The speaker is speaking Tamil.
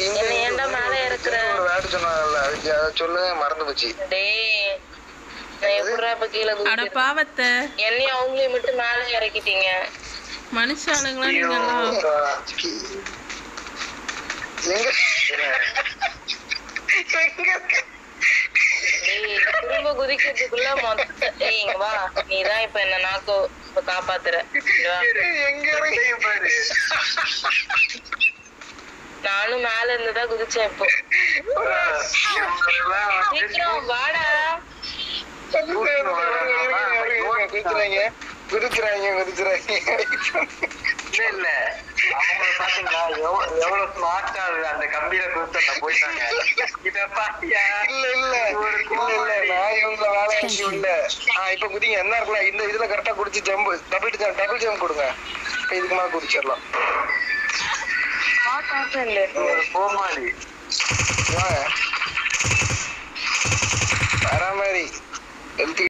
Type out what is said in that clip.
இங்க என்னை ஏன்டா மேல இறக்குற? ஒரு வேர்டு சொன்னாங்கல்ல அதுக்கு அதை சொல்ல மறந்து போச்சு டேய் நான் எப்படிடா இப்ப கீழே அட குதிக்கிறது? பாவத்தை என்னையும் அவங்களையும் மட்டும் மேல இறக்கிட்டீங்க மனுஷாளுங்களா நீங்கெல்லாம் எங்க டேய் திரும்ப குதிக்கிறதுக்குள்ள மொத்த டேய் இங்க வா நீதான் இப்ப என்ன நாக்கு இப்ப காப்பாத்துற இங்க வா. எங்க இறங்கி பாரு நானும் மேல இருந்துதான் குதிச்சேன் இப்போ சீக்கிரம் வாடா குதிச்சுறாங்க குதிச்சுறாங்க குதிச்சுறாங்க இல்ல இல்ல அவங்கள பாத்தீங்களா எவ்வளவு எவ்வளவு ஸ்மார்ட்டா அந்த கம்பியில கொடுத்த போயிட்டாங்க இத பாத்தியா இல்ல இல்ல இல்ல இல்ல நான் இவங்க வேலை ஆச்சு இல்ல ஆ இப்ப குதிங்க என்ன இருக்குல்ல இந்த இதுல கரெக்டா குடிச்சு jump double jump double jump கொடுங்க இப்ப இதுக்கு மேல குதிச்சிடலாம் ஒரு கோமாளி வாங்க வர மாதிரி எழுதி